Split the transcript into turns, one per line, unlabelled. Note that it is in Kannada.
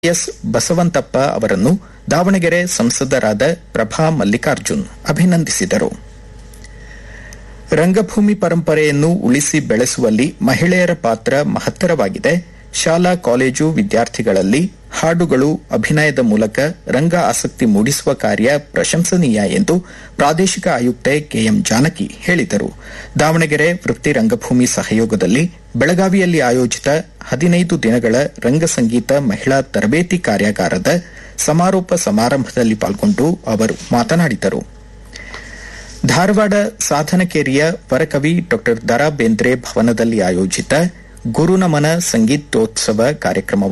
ಎಸ್ ಬಸವಂತಪ್ಪ ಅವರನ್ನು ದಾವಣಗೆರೆ ಸಂಸದರಾದ ಪ್ರಭಾ ಮಲ್ಲಿಕಾರ್ಜುನ್ ಅಭಿನಂದಿಸಿದರು ರಂಗಭೂಮಿ ಪರಂಪರೆಯನ್ನು ಉಳಿಸಿ ಬೆಳೆಸುವಲ್ಲಿ ಮಹಿಳೆಯರ ಪಾತ್ರ ಮಹತ್ತರವಾಗಿದೆ ಶಾಲಾ ಕಾಲೇಜು ವಿದ್ಯಾರ್ಥಿಗಳಲ್ಲಿ ಹಾಡುಗಳು ಅಭಿನಯದ ಮೂಲಕ ರಂಗ ಆಸಕ್ತಿ ಮೂಡಿಸುವ ಕಾರ್ಯ ಪ್ರಶಂಸನೀಯ ಎಂದು ಪ್ರಾದೇಶಿಕ ಆಯುಕ್ತೆ ಕೆಎಂ ಜಾನಕಿ ಹೇಳಿದರು ದಾವಣಗೆರೆ ವೃತ್ತಿ ರಂಗಭೂಮಿ ಸಹಯೋಗದಲ್ಲಿ ಬೆಳಗಾವಿಯಲ್ಲಿ ಆಯೋಜಿತ ಹದಿನೈದು ದಿನಗಳ ರಂಗ ಸಂಗೀತ ಮಹಿಳಾ ತರಬೇತಿ ಕಾರ್ಯಾಗಾರದ ಸಮಾರೋಪ ಸಮಾರಂಭದಲ್ಲಿ ಪಾಲ್ಗೊಂಡು ಅವರು ಮಾತನಾಡಿದರು ಧಾರವಾಡ ಸಾಧನಕೇರಿಯ ವರಕವಿ ಡಾ ದರಾ ಬೇಂದ್ರೆ ಭವನದಲ್ಲಿ ಆಯೋಜಿತ ಗುರುನಮನ ಸಂಗೀತೋತ್ಸವ ಕಾರ್ಯಕ್ರಮ